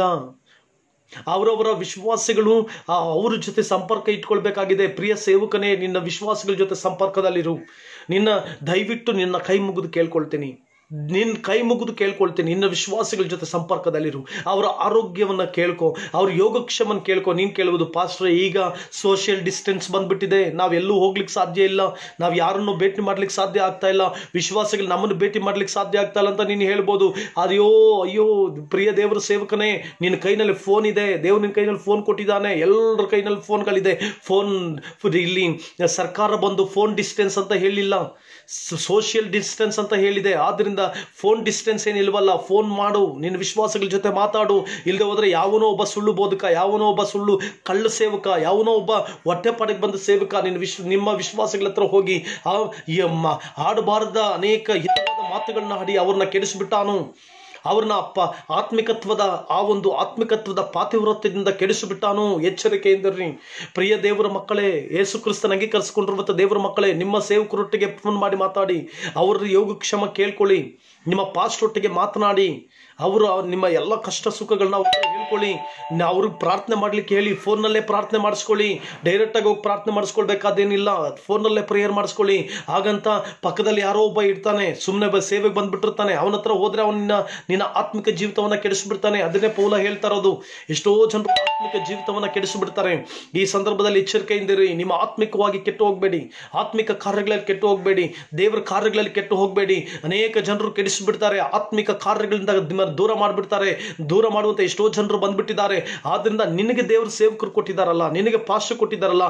ಅವರವರ ವಿಶ್ವಾಸಿಗಳು ಆ, ಅವ್ರ ಜೊತೆ ಸಂಪರ್ಕ ಇಟ್ಕೊಳ್ಬೇಕಾಗಿದೆ ಪ್ರಿಯ ಸೇವಕನೇ ನಿನ್ನ ವಿಶ್ವಾಸಿಗಳ ಜೊತೆ ಸಂಪರ್ಕದಲ್ಲಿರು ನಿನ್ನ ದಯವಿಟ್ಟು ನಿನ್ನ ಕೈ ಮುಗಿದು ಕೇಳ್ಕೊಳ್ತೀನಿ ನಿನ್ನ ಕೈ ಮುಗಿದು ಕೇಳ್ಕೊಳ್ತೀನಿ ನಿನ್ನ ವಿಶ್ವಾಸಿಗಳ ಜೊತೆ ಸಂಪರ್ಕದಲ್ಲಿರು ಅವರ ಆರೋಗ್ಯವನ್ನು ಕೇಳ್ಕೊ ಅವ್ರ ಯೋಗಕ್ಷೇಮನ ಕೇಳ್ಕೊ ನೀನು ಕೇಳುವುದು ಪಾಸ್ಟ್ರೆ ಈಗ ಸೋಷಿಯಲ್ ಡಿಸ್ಟೆನ್ಸ್ ಬಂದ್ಬಿಟ್ಟಿದೆ ನಾವೆಲ್ಲೂ ಹೋಗ್ಲಿಕ್ಕೆ ಸಾಧ್ಯ ಇಲ್ಲ ನಾವು ಯಾರನ್ನು ಭೇಟಿ ಮಾಡ್ಲಿಕ್ಕೆ ಸಾಧ್ಯ ಆಗ್ತಾ ಇಲ್ಲ ವಿಶ್ವಾಸಿಗಳು ನಮ್ಮನ್ನು ಭೇಟಿ ಮಾಡ್ಲಿಕ್ಕೆ ಸಾಧ್ಯ ಆಗ್ತಾ ಇಲ್ಲ ಅಂತ ನೀನು ಹೇಳ್ಬೋದು ಅಯ್ಯೋ ಅಯ್ಯೋ ಪ್ರಿಯ ದೇವರ ಸೇವಕನೇ ನಿನ್ನ ಕೈನಲ್ಲಿ ಫೋನ್ ಇದೆ ದೇವ್ರ ನಿನ್ನ ಕೈನಲ್ಲಿ ಫೋನ್ ಕೊಟ್ಟಿದ್ದಾನೆ ಎಲ್ಲರ ಕೈನಲ್ಲಿ ಫೋನ್ಗಳಿದೆ ಫೋನ್ ಇಲ್ಲಿ ಸರ್ಕಾರ ಬಂದು ಫೋನ್ ಡಿಸ್ಟೆನ್ಸ್ ಅಂತ ಹೇಳಿಲ್ಲ ಸೋಷಿಯಲ್ ಡಿಸ್ಟೆನ್ಸ್ ಅಂತ ಹೇಳಿದೆ ಆದ್ರಿಂದ ಫೋನ್ ಡಿಸ್ಟೆನ್ಸ್ ಏನಿಲ್ವಲ್ಲ ಫೋನ್ ಮಾಡು ನಿನ್ನ ವಿಶ್ವಾಸಗಳ ಜೊತೆ ಮಾತಾಡು ಇಲ್ಲದೆ ಹೋದ್ರೆ ಯಾವನೋ ಒಬ್ಬ ಸುಳ್ಳು ಬೋಧಕ ಯಾವನೋ ಒಬ್ಬ ಸುಳ್ಳು ಕಳ್ಳ ಸೇವಕ ಯಾವನೋ ಒಬ್ಬ ಹೊಟ್ಟೆಪಾಡಿಗೆ ಬಂದ ಸೇವಕ ನಿನ್ನ ವಿಶ್ವ ನಿಮ್ಮ ವಿಶ್ವಾಸಗಳ ಹತ್ರ ಹೋಗಿ ಆ ಈ ಮ- ಆಡಬಾರದ ಅನೇಕ ಹಿತವಾದ ಮಾತುಗಳನ್ನ ಆಡಿ ಅವ್ರನ್ನ ಕೆಡಿಸ್ಬಿಟ್ಟಾನು ಅವ್ರನ್ನ ಅಪ್ಪ ಆತ್ಮಿಕತ್ವದ ಆ ಒಂದು ಆತ್ಮಿಕತ್ವದ ಪಾತಿವ್ರತ್ಯದಿಂದ ಕೆಡಿಸಿಬಿಟ್ಟಾನು ಎಚ್ಚರಿಕೆಯಿಂದಿರ್ರಿ ಪ್ರಿಯ ದೇವರ ಮಕ್ಕಳೇ ಯೇಸು ಕ್ರಿಸ್ತನ ಅಂಗೀಕರಿಸಿಕೊಂಡಿರುವಂಥ ದೇವರ ಮಕ್ಕಳೇ ನಿಮ್ಮ ಸೇವಕರೊಟ್ಟಿಗೆ ಫೋನ್ ಮಾಡಿ ಮಾತಾಡಿ ಅವ್ರ ಯೋಗಕ್ಷೇಮ ಕೇಳ್ಕೊಳ್ಳಿ ನಿಮ್ಮ ಪಾಸ್ಟ್ ಒಟ್ಟಿಗೆ ಮಾತನಾಡಿ ಅವರು ನಿಮ್ಮ ಎಲ್ಲ ಕಷ್ಟ ಸುಖಗಳನ್ನ ಅವ್ರ ಹತ್ರ ಹೇಳ್ಕೊಳ್ಳಿ ನಾ ಅವ್ರಿಗೆ ಪ್ರಾರ್ಥನೆ ಮಾಡ್ಲಿಕ್ಕೆ ಹೇಳಿ ಫೋನ್ನಲ್ಲೇ ಪ್ರಾರ್ಥನೆ ಮಾಡಿಸ್ಕೊಳ್ಳಿ ಡೈರೆಕ್ಟಾಗಿ ಹೋಗಿ ಪ್ರಾರ್ಥನೆ ಮಾಡಿಸ್ಕೊಳ್ಬೇಕಾದೇನಿಲ್ಲ ಫೋನಲ್ಲೇ ಪ್ರೇಯರ್ ಮಾಡಿಸ್ಕೊಳ್ಳಿ ಹಾಗಂತ ಪಕ್ಕದಲ್ಲಿ ಯಾರೋ ಒಬ್ಬ ಇರ್ತಾನೆ ಸುಮ್ಮನೆ ಬ ಸೇವೆಗೆ ಬಂದ್ಬಿಟ್ಟಿರ್ತಾನೆ ಅವನ ಹತ್ರ ಹೋದ್ರೆ ಅವನ ನಿನ್ನ ಆತ್ಮಿಕ ಜೀವಿತವನ್ನ ಕೆಡಿಸ್ಬಿಡ್ತಾನೆ ಅದನ್ನೇ ಪೌಲ ಹೇಳ್ತಾ ಇರೋದು ಎಷ್ಟೋ ಜನರು ಆತ್ಮಿಕ ಜೀವಿತವನ್ನ ಕೆಡಿಸ್ಬಿಡ್ತಾರೆ ಈ ಸಂದರ್ಭದಲ್ಲಿ ಎಚ್ಚರಿಕೆಯಿಂದಿರಿ ನಿಮ್ಮ ಆತ್ಮಿಕವಾಗಿ ಕೆಟ್ಟು ಹೋಗಬೇಡಿ ಆತ್ಮಿಕ ಕಾರ್ಯಗಳಲ್ಲಿ ಕೆಟ್ಟು ಹೋಗಬೇಡಿ ದೇವರ ಕಾರ್ಯಗಳಲ್ಲಿ ಕೆಟ್ಟು ಹೋಗಬೇಡಿ ಅನೇಕ ಜನರು ಕೆಡಿಸ್ಬಿಡ್ತಾರೆ ಆತ್ಮಿಕ ಕಾರ್ಯಗಳಿಂದ ನಿಮ್ಮನ್ನ ದೂರ ಮಾಡಿಬಿಡ್ತಾರೆ ದೂರ ಮಾಡುವಂತ ಎಷ್ಟೋ ಜನರು ಬಂದ್ಬಿಟ್ಟಿದ್ದಾರೆ ಆದ್ರಿಂದ ನಿನಗೆ ದೇವ್ರ ಸೇವಕರು ಕೊಟ್ಟಿದ್ದಾರಲ್ಲ ನಿನಗೆ ಪಾಶ ಕೊಟ್ಟಿದ್ದಾರಲ್ಲ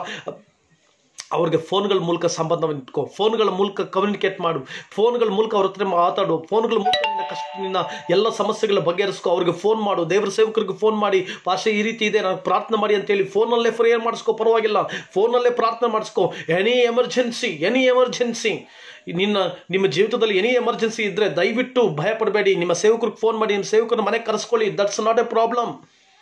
ಅವ್ರಿಗೆ ಫೋನ್ಗಳ ಮೂಲಕ ಸಂಬಂಧವನ್ನು ಇಟ್ಕೋ ಫೋನ್ಗಳ ಮೂಲಕ ಕಮ್ಯುನಿಕೇಟ್ ಮಾಡು ಫೋನ್ಗಳ ಮೂಲಕ ಅವ್ರ ಹತ್ರ ಮಾತಾಡು ಫೋನ್ಗಳ ಮೂಲಕ ನಿನ್ನ ಕಷ್ಟ ನಿನ್ನ ಎಲ್ಲ ಸಮಸ್ಯೆಗಳ ಬಗೆಹರಿಸ್ಕೊ ಅವ್ರಿಗೆ ಫೋನ್ ಮಾಡು ದೇವರ ಸೇವಕರಿಗೆ ಫೋನ್ ಮಾಡಿ ಪಾಶೆ ಈ ರೀತಿ ಇದೆ ನಾನು ಪ್ರಾರ್ಥನೆ ಮಾಡಿ ಅಂತೇಳಿ ಫೋನಲ್ಲೇ ಪ್ರೇಯರ್ ಮಾಡಿಸ್ಕೊ ಪರವಾಗಿಲ್ಲ ಫೋನಲ್ಲೇ ಪ್ರಾರ್ಥನೆ ಮಾಡಿಸ್ಕೊ ಎನಿ ಎಮರ್ಜೆನ್ಸಿ ಎನಿ ಎಮರ್ಜೆನ್ಸಿ ನಿನ್ನ ನಿಮ್ಮ ಜೀವಿತದಲ್ಲಿ ಎನಿ ಎಮರ್ಜೆನ್ಸಿ ಇದ್ದರೆ ದಯವಿಟ್ಟು ಭಯಪಡಬೇಡಿ ನಿಮ್ಮ ಸೇವಕರಿಗೆ ಫೋನ್ ಮಾಡಿ ನಿಮ್ಮ ಸೇವಕರನ್ನ ಮನೆಗೆ ಕರೆಸ್ಕೊಳ್ಳಿ ದಟ್ಸ್ ನಾಟ್ ಎ ಪ್ರಾಬ್ಲಮ್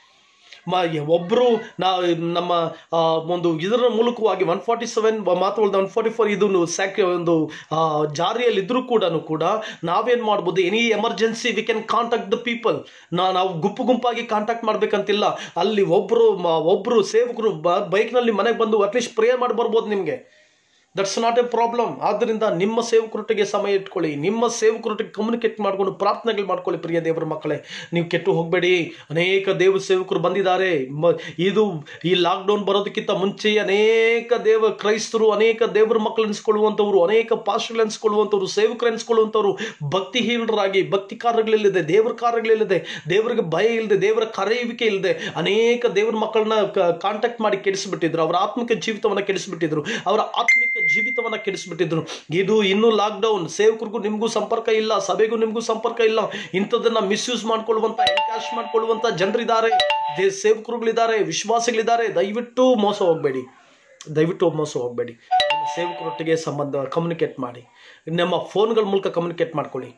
ಮ ಒಬ್ಬರು ನಾ ನಮ್ಮ ಆ, ಒಂದು ಇದರ ಮೂಲಕವಾಗಿ ಒನ್ ಫಾರ್ಟಿ ಸೆವೆನ್ ಮಾತುಳ್ದ ಒನ್ ಫಾರ್ಟಿ ಫೋರ್ ಇದು ಸ್ಯಾಕ್ ಒಂದು ಆ, ಜಾರಿಯಲ್ಲಿದ್ದರೂ ಕೂಡ ಕೂಡ ನಾವೇನು ಮಾಡ್ಬೋದು any emergency we can contact the people ನಾ ನಾವು ಗುಂಪು ಗುಂಪಾಗಿ ಕಾಂಟ್ಯಾಕ್ಟ್ ಮಾಡಬೇಕಂತಿಲ್ಲ ಅಲ್ಲಿ ಒಬ್ಬರು ಒಬ್ಬರು ಸೇವಕರು ಬೈಕ್ನಲ್ಲಿ ಮನೆಗೆ ಬಂದು ಅಟ್ಲೀಸ್ಟ್ ಪ್ರೇಯರ್ ಮಾಡಿ ಬರ್ಬೋದು ನಿಮಗೆ ದಟ್ಸ್ ನಾಟ್ ಎ ಪ್ರಾಬ್ಲಮ್ ಆದ್ದರಿಂದ ನಿಮ್ಮ ಸೇವಕರೊಟ್ಟಿಗೆ ಸಮಯ ಇಟ್ಕೊಳ್ಳಿ ನಿಮ್ಮ ಸೇವಕರೊಟ್ಟಿಗೆ ಕಮ್ಯುನಿಕೇಟ್ ಮಾಡ್ಕೊಂಡು ಪ್ರಾರ್ಥನೆಗಳು ಮಾಡ್ಕೊಳ್ಳಿ ಪ್ರಿಯ ದೇವರ ಮಕ್ಕಳೇ ನೀವು ಕೆಟ್ಟು ಹೋಗಬೇಡಿ ಅನೇಕ ದೇವ ಸೇವಕರು ಬಂದಿದ್ದಾರೆ ಮ- ಇದು ಈ ಲಾಕ್ಡೌನ್ ಬರೋದಕ್ಕಿಂತ ಮುಂಚೆ ಅನೇಕ ದೇವ ಕ್ರೈಸ್ತರು ಅನೇಕ ದೇವರ ಮಕ್ಕಳು ಅನಿಸ್ಕೊಳ್ಳುವಂಥವ್ರು ಅನೇಕ ಪಾಸ್ಟರ್ಗಳು ಅನಿಸ್ಕೊಳ್ಳುವಂಥವ್ರು ಸೇವಕರು ಅನಿಸ್ಕೊಳ್ಳುವಂಥವ್ರು ಭಕ್ತಿಹೀನರಾಗಿ ಭಕ್ತಿ ಕಾರ್ಯಗಳಿಲ್ಲದೆ ದೇವರ ಕಾರ್ಯಗಳಿಲ್ಲದೆ ದೇವರಿಗೆ ಭಯ ಇಲ್ಲದೆ ದೇವರ ಕರೆಯುವಿಕೆ ಇಲ್ಲದೆ ಅನೇಕ ದೇವರ ಮಕ್ಕಳನ್ನ ಕಾಂಟ್ಯಾಕ್ಟ್ ಮಾಡಿ ಕೆಡಿಸಿಬಿಟ್ಟಿದ್ರು ಅವರ ಆತ್ಮಿಕ ಜೀವಿತವನ್ನ ಕೆಡಿಸಿಬಿಟ್ಟಿದ್ರು ಅವರ ಆತ್ಮಿಕ ಜೀವಿತವನ್ನ ಕೆಡಿಸಿಬಿಟ್ಟಿದ್ರು ಇದು ಇನ್ನೂ ಲಾಕ್ಡೌನ್ ಸೇವಕರಿಗೂ ನಿಮಗೂ ಸಂಪರ್ಕ ಇಲ್ಲ ಸಭೆಗೂ ನಿಮಗೂ ಸಂಪರ್ಕ ಇಲ್ಲ ಇಂಥದನ್ನ ಮಿಸ್ಯೂಸ್ ಮಾಡ್ಕೊಳ್ಳುವಂತ ಎನ್ಕ್ಯಾಶ್ ಮಾಡ್ಕೊಳ್ಳುವಂತ ಜನರಿದ್ದಾರೆ ದೇ ಸೇವಕರುಗಳಿದ್ದಾರೆ ವಿಶ್ವಾಸಿಗಳಿದ್ದಾರೆ ದಯವಿಟ್ಟು ಮೋಸ ಹೋಗಬೇಡಿ ದಯವಿಟ್ಟು ಮೋಸ ಹೋಗಬೇಡಿ ನಿಮ್ಮ ಸೇವಕರೊಟ್ಟಿಗೆ ಸಂಬಂಧ ಕಮ್ಯುನಿಕೇಟ್ ಮಾಡಿ ನಮ್ಮ ಫೋನ್ಗಳ ಮೂಲಕ ಕಮ್ಯುನಿಕೇಟ್ ಮಾಡ್ಕೊಳ್ಳಿ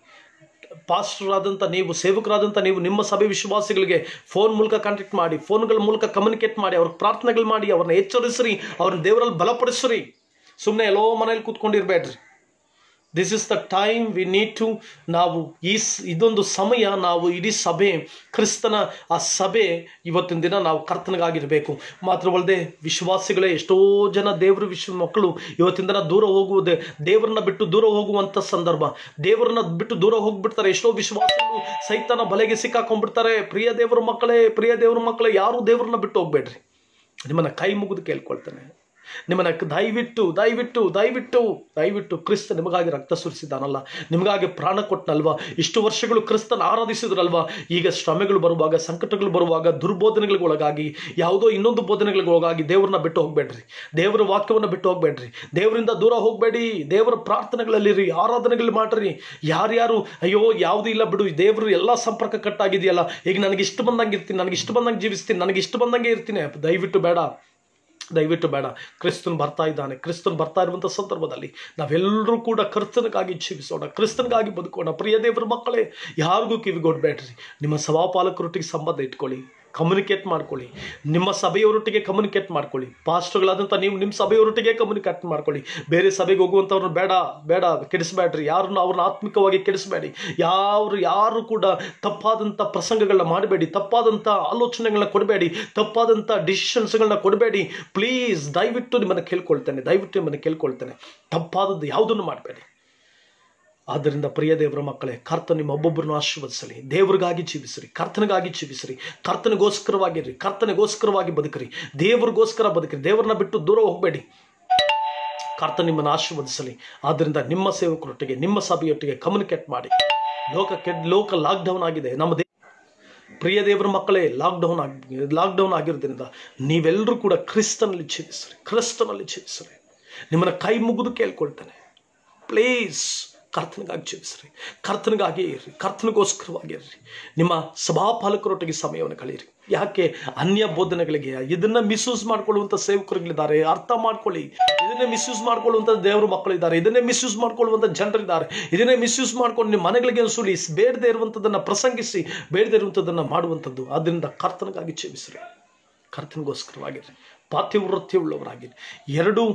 ಪಾಸ್ಟರ್ ಆದಂಥ ನೀವು ಸೇವಕರಾದಂಥ ನೀವು ನಿಮ್ಮ ಸಭೆ ವಿಶ್ವಾಸಿಗಳಿಗೆ ಫೋನ್ ಮೂಲಕ ಕಾಂಟ್ಯಾಕ್ಟ್ ಮಾಡಿ ಫೋನ್ಗಳ ಮೂಲಕ ಕಮ್ಯುನಿಕೇಟ್ ಮಾಡಿ ಅವ್ರಿಗೆ ಪ್ರಾರ್ಥನೆಗಳು ಮಾಡಿ ಅವ್ರನ್ನ ಎಚ್ಚರಿಸ್ರಿ ಅವ್ರನ್ನ ದೇವರಲ್ಲಿ ಬಲಪಡಿಸ್ರಿ ಸುಮ್ಮನೆ ಎಲ್ಲೋ ಮನೇಲಿ ಕೂತ್ಕೊಂಡಿರ್ಬೇಡ್ರಿ this is the time we need to ನಾವು ಈ ಸ್- ಇದೊಂದು ಸಮಯ ನಾವು ಇಡೀ ಸಭೆ ಕ್ರಿಸ್ತನ ಆ ಸಭೆ ಇವತ್ತಿನ ದಿನ ನಾವು ಕರ್ತನಿಗಾಗಿರಬೇಕು ಮಾತ್ರವಲ್ಲದೆ ವಿಶ್ವಾಸಿಗಳೇ ಎಷ್ಟೋ ಜನ ದೇವರ ವಿಶ್ವ ಮಕ್ಕಳು ಇವತ್ತಿನ ದಿನ ದೂರ ಹೋಗುವುದೇ ದೇವರನ್ನ ಬಿಟ್ಟು ದೂರ ಹೋಗುವಂಥ ಸಂದರ್ಭ ದೇವರನ್ನ ಬಿಟ್ಟು ದೂರ ಹೋಗ್ಬಿಡ್ತಾರೆ ಎಷ್ಟೋ ವಿಶ್ವಾಸಿಗಳು ಸೈತನ ಬಲೆಗೆ ಸಿಕ್ಕಾಕೊಂಡ್ಬಿಡ್ತಾರೆ ಪ್ರಿಯ ದೇವರ ಮಕ್ಕಳೇ ಪ್ರಿಯ ದೇವರ ಮಕ್ಕಳೇ ಯಾರು ದೇವರನ್ನ ಬಿಟ್ಟು ಹೋಗ್ಬೇಡ್ರಿ ನಿಮ್ಮನ್ನ ಕೈ ಮುಗಿದು ಕೇಳ್ಕೊಳ್ತೇನೆ ನಿಮ್ಮನ್ನ ದಯವಿಟ್ಟು ದಯವಿಟ್ಟು ದಯವಿಟ್ಟು ದಯವಿಟ್ಟು ಕ್ರಿಸ್ತ ನಿಮಗಾಗಿ ರಕ್ತ ಸುರಿಸಿದ್ದಾನಲ್ಲ ನಿಮಗಾಗಿ ಪ್ರಾಣ ಕೊಟ್ಟನಲ್ವಾ ಇಷ್ಟು ವರ್ಷಗಳು ಕ್ರಿಸ್ತನ ಆರಾಧಿಸಿದ್ರಲ್ವಾ ಈಗ ಶ್ರಮೆಗಳು ಬರುವಾಗ ಸಂಕಟಗಳು ಬರುವಾಗ ದುರ್ಬೋಧನೆಗಳಿಗೆ ಒಳಗಾಗಿ ಯಾವುದೋ ಇನ್ನೊಂದು ಬೋಧನೆಗಳಿಗೆ ಒಳಗಾಗಿ ದೇವ್ರನ್ನ ಬಿಟ್ಟು ಹೋಗ್ಬೇಡ್ರಿ ದೇವರ ವಾಕ್ಯವನ್ನು ಬಿಟ್ಟು ಹೋಗ್ಬೇಡ್ರಿ ದೇವರಿಂದ ದೂರ ಹೋಗಬೇಡಿ ದೇವರ ಪ್ರಾರ್ಥನೆಗಳಲ್ಲಿರಿ ಆರಾಧನೆಗಳು ಮಾಡ್ರಿ ಯಾರ್ಯಾರು ಅಯ್ಯೋ ಯಾವುದು ಇಲ್ಲ ಬಿಡು ದೇವರು ಎಲ್ಲ ಸಂಪರ್ಕ ಕಟ್ಟಾಗಿದೆಯಲ್ಲ ಈಗ ನನಗೆ ಇಷ್ಟ ಬಂದಂಗೆ ಇರ್ತೀನಿ ನನಗೆ ಇಷ್ಟ ಬಂದಂಗೆ ಜೀವಿಸ್ತೀನಿ ನನಗೆ ಇಷ್ಟ ಬಂದಂಗೆ ಇರ್ತೀನಿ ದಯವಿಟ್ಟು ಬೇಡ ದಯವಿಟ್ಟು ಬೇಡ ಕ್ರಿಸ್ತನ್ ಬರ್ತಾ ಇದ್ದಾನೆ ಕ್ರಿಸ್ತನ್ ಬರ್ತಾ ಇರುವಂಥ ಸಂದರ್ಭದಲ್ಲಿ ನಾವೆಲ್ಲರೂ ಕೂಡ ಕ್ರಿಸ್ತನಿಗಾಗಿ ಜೀವಿಸೋಣ ಕ್ರಿಸ್ತನಿಗಾಗಿ ಬದುಕೋಣ ಪ್ರಿಯ ದೇವರ ಮಕ್ಕಳೇ ಯಾರಿಗೂ ಕಿವಿಗೊಡ್ಬೇಡ್ರಿ ನಿಮ್ಮ ಸಭಾಪಾಲಕರೊಟ್ಟಿಗೆ ಸಂಬಂಧ ಇಟ್ಕೊಳ್ಳಿ ಕಮ್ಯುನಿಕೇಟ್ ಮಾಡ್ಕೊಳ್ಳಿ ನಿಮ್ಮ ಸಭೆಯವರೊಟ್ಟಿಗೆ ಕಮ್ಯುನಿಕೇಟ್ ಮಾಡ್ಕೊಳ್ಳಿ ಪಾಸ್ಟರ್ಗಳಾದಂಥ ನೀವು ನಿಮ್ಮ ಸಭೆಯವರೊಟ್ಟಿಗೆ ಕಮ್ಯುನಿಕೇಟ್ ಮಾಡ್ಕೊಳ್ಳಿ ಬೇರೆ ಸಭೆಗೆ ಹೋಗುವಂಥವ್ರನ್ನ ಬೇಡ ಬೇಡ ಕೆಡಿಸಬೇಡ್ರಿ ಯಾರನ್ನು ಅವ್ರನ್ನ ಆತ್ಮಿಕವಾಗಿ ಕೆಡಿಸಬೇಡಿ ಯಾರು ಯಾರು ಕೂಡ ತಪ್ಪಾದಂಥ ಪ್ರಸಂಗಗಳನ್ನ ಮಾಡಬೇಡಿ ತಪ್ಪಾದಂಥ ಆಲೋಚನೆಗಳನ್ನ ಕೊಡಬೇಡಿ ತಪ್ಪಾದಂಥ ಡಿಸಿಷನ್ಸ್ಗಳನ್ನ ಕೊಡಬೇಡಿ ಪ್ಲೀಸ್ ದಯವಿಟ್ಟು ನಿಮ್ಮನ್ನು ಕೇಳ್ಕೊಳ್ತೇನೆ ದಯವಿಟ್ಟು ನಿಮ್ಮನ್ನು ಕೇಳ್ಕೊಳ್ತೇನೆ ತಪ್ಪಾದದ್ದು ಯಾವುದನ್ನು ಮಾಡಬೇಡಿ ಆದ್ದರಿಂದ ಪ್ರಿಯ ದೇವರ ಮಕ್ಕಳೇ ಕರ್ತ ನಿಮ್ಮ ಒಬ್ಬೊಬ್ಬರನ್ನು ಆಶೀರ್ವದಿಸಲಿ ದೇವರಿಗಾಗಿ ಜೀವಿಸ್ರಿ ಕರ್ತನಿಗಾಗಿ ಜೀವಿಸ್ರಿ ಕರ್ತನಿಗೋಸ್ಕರವಾಗಿರ್ರಿ ಕರ್ತನಿಗೋಸ್ಕರವಾಗಿ ಬದುಕ್ರಿ ದೇವರಿಗೋಸ್ಕರ ಬದುಕ್ರಿ ದೇವರನ್ನ ಬಿಟ್ಟು ದೂರ ಹೋಗಬೇಡಿ ಕರ್ತ ನಿಮ್ಮನ್ನು ಆಶೀರ್ವದಿಸಲಿ ಆದ್ದರಿಂದ ನಿಮ್ಮ ಸೇವಕರೊಟ್ಟಿಗೆ ನಿಮ್ಮ ಸಭೆಯೊಟ್ಟಿಗೆ ಕಮ್ಯುನಿಕೇಟ್ ಮಾಡಿ ಲೋಕಕ್ಕೆ ಲೋಕ ಲಾಕ್ಡೌನ್ ಆಗಿದೆ ನಮ್ಮ ದೇ ಪ್ರಿಯ ದೇವರ ಮಕ್ಕಳೇ ಲಾಕ್ಡೌನ್ ಆಗಿ ಲಾಕ್ಡೌನ್ ಆಗಿರೋದ್ರಿಂದ ನೀವೆಲ್ಲರೂ ಕೂಡ ಕ್ರಿಸ್ತನಲ್ಲಿ ಜೀವಿಸ್ರಿ ಕ್ರಿಸ್ತನಲ್ಲಿ ಜೀವಿಸ್ರಿ ನಿಮ್ಮನ್ನು ಕೈ ಮುಗಿದು ಕೇಳ್ಕೊಳ್ತೇನೆ ಪ್ಲೀಸ್ ಕರ್ತನಿಗಾಗಿ ಜೀವಿಸ್ರಿ ಕರ್ತನಿಗಾಗಿ ಇರ್ರಿ ಕರ್ತನಿಗೋಸ್ಕರವಾಗಿ ಇರ್ರಿ ನಿಮ್ಮ ಸಭಾಪಾಲಕರೊಟ್ಟಿಗೆ ಸಮಯವನ್ನು ಕಳೀರಿ ಯಾಕೆ ಅನ್ಯ ಬೋಧನೆಗಳಿಗೆ ಇದನ್ನ ಮಿಸ್ಯೂಸ್ ಮಾಡ್ಕೊಳ್ಳುವಂಥ ಸೇವಕರುಗಳಿದ್ದಾರೆ ಅರ್ಥ ಮಾಡ್ಕೊಳ್ಳಿ ಇದನ್ನೇ ಮಿಸ್ಯೂಸ್ ಮಾಡ್ಕೊಳ್ಳುವಂಥ ದೇವರ ಮಕ್ಕಳಿದ್ದಾರೆ ಇದನ್ನೇ ಮಿಸ್ಯೂಸ್ ಮಾಡ್ಕೊಳ್ಳುವಂಥ ಜನರಿದ್ದಾರೆ ಇದನ್ನೇ ಮಿಸ್ಯೂಸ್ ಮಾಡ್ಕೊಂಡು ನಿಮ್ಮ ಮನೆಗಳಿಗೆ ಸುಳಿ ಬೇಡದೇ ಇರುವಂಥದ್ದನ್ನು ಪ್ರಸಂಗಿಸಿ ಬೇಡದೇ ಇರುವಂಥದ್ದನ್ನು ಮಾಡುವಂಥದ್ದು ಆದ್ದರಿಂದ ಕರ್ತನಿಗಾಗಿ ಜೀವಿಸ್ರಿ ಕರ್ತನಿಗೋಸ್ಕರವಾಗಿರ್ರಿ ಪಾತಿವೃತ್ಯವುಳ್ಳವರಾಗಿರಿ ಎರಡು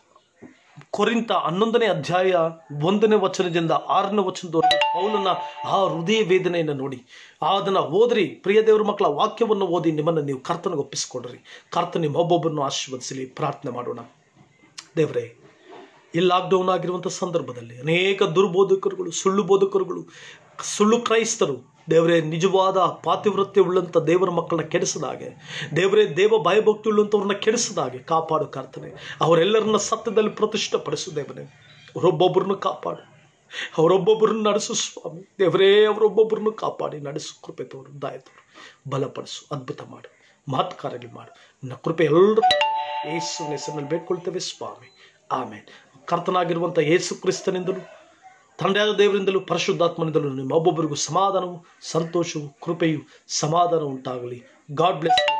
ಕೊರಿಂತ ಹನ್ನೊಂದನೇ ಅಧ್ಯಾಯ ಒಂದನೇ ವಚನದಿಂದ ಆರನೇ ವಚನದವರೆಗೆ ಪೌಲನ ಆ ಹೃದಯ ವೇದನೆಯನ್ನು ನೋಡಿ ಅದನ್ನು ಓದ್ರಿ ಪ್ರಿಯ ದೇವರ ಮಕ್ಕಳ ವಾಕ್ಯವನ್ನು ಓದಿ ನಿಮ್ಮನ್ನು ನೀವು ಕರ್ತನಿಗೆ ಒಪ್ಪಿಸ್ಕೊಡ್ರಿ ಕರ್ತ ನಿಮ್ಮ ಒಬ್ಬೊಬ್ಬರನ್ನು ಆಶೀರ್ವದಿಸಲಿ ಪ್ರಾರ್ಥನೆ ಮಾಡೋಣ ದೇವರೇ ಈ ಲಾಕ್ಡೌನ್ ಆಗಿರುವಂಥ ಸಂದರ್ಭದಲ್ಲಿ ಅನೇಕ ದುರ್ಬೋಧಕರುಗಳು ಸುಳ್ಳು ಬೋಧಕರುಗಳು ಸುಳ್ಳು ಕ್ರೈಸ್ತರು ದೇವರೇ ನಿಜವಾದ ಪಾತಿವೃತ್ಯ ಉಳ್ಳಂಥ ದೇವರ ಮಕ್ಕಳನ್ನ ಕೆಡಿಸದ ಹಾಗೆ ದೇವರೇ ದೇವ ಭಯಭಕ್ತಿ ಉಳ್ಳಂಥವ್ರನ್ನ ಕೆಡಿಸದ ಹಾಗೆ ಕಾಪಾಡು ಕಾರ್ತನೆ ಅವರೆಲ್ಲರನ್ನ ಸತ್ಯದಲ್ಲಿ ಪ್ರತಿಷ್ಠಪಡಿಸು ದೇವರೇ ಅವರೊಬ್ಬೊಬ್ಬರನ್ನು ಕಾಪಾಡು ಅವರೊಬ್ಬೊಬ್ಬರನ್ನು ನಡೆಸು ಸ್ವಾಮಿ ದೇವರೇ ಅವರೊಬ್ಬೊಬ್ಬರನ್ನು ಕಾಪಾಡಿ ನಡೆಸು ಕೃಪೆ ತೋರು ದಾಯ ತೋರು ಬಲಪಡಿಸು ಅದ್ಭುತ ಮಾಡು ಮಾತು ಕಾರ್ಯಗಳು ಮಾಡು ನಿನ್ನ ಕೃಪೆ ಎಲ್ಲರೂ ಯೇಸುವಿನ ಹೆಸರಿನಲ್ಲಿ ಬೇಡ್ಕೊಳ್ತೇವೆ ಸ್ವಾಮಿ ಆಮೇಲೆ ಕರ್ತನಾಗಿರುವಂಥ ಯೇಸು ಕ್ರಿಸ್ತನಿಂದಲೂ ತಂದೆಯಾದ ದೇವರಿಂದಲೂ ಪರಿಶುದ್ಧಾತ್ಮನಿಂದಲೂ ನಿಮ್ಮ ಒಬ್ಬೊಬ್ಬರಿಗೂ ಸಮಾಧಾನವು ಸಂತೋಷವು ಕೃಪೆಯು ಸಮಾಧಾನ ಉಂಟಾಗಲಿ ಗಾಡ್ ಬ್ಲೆಸ್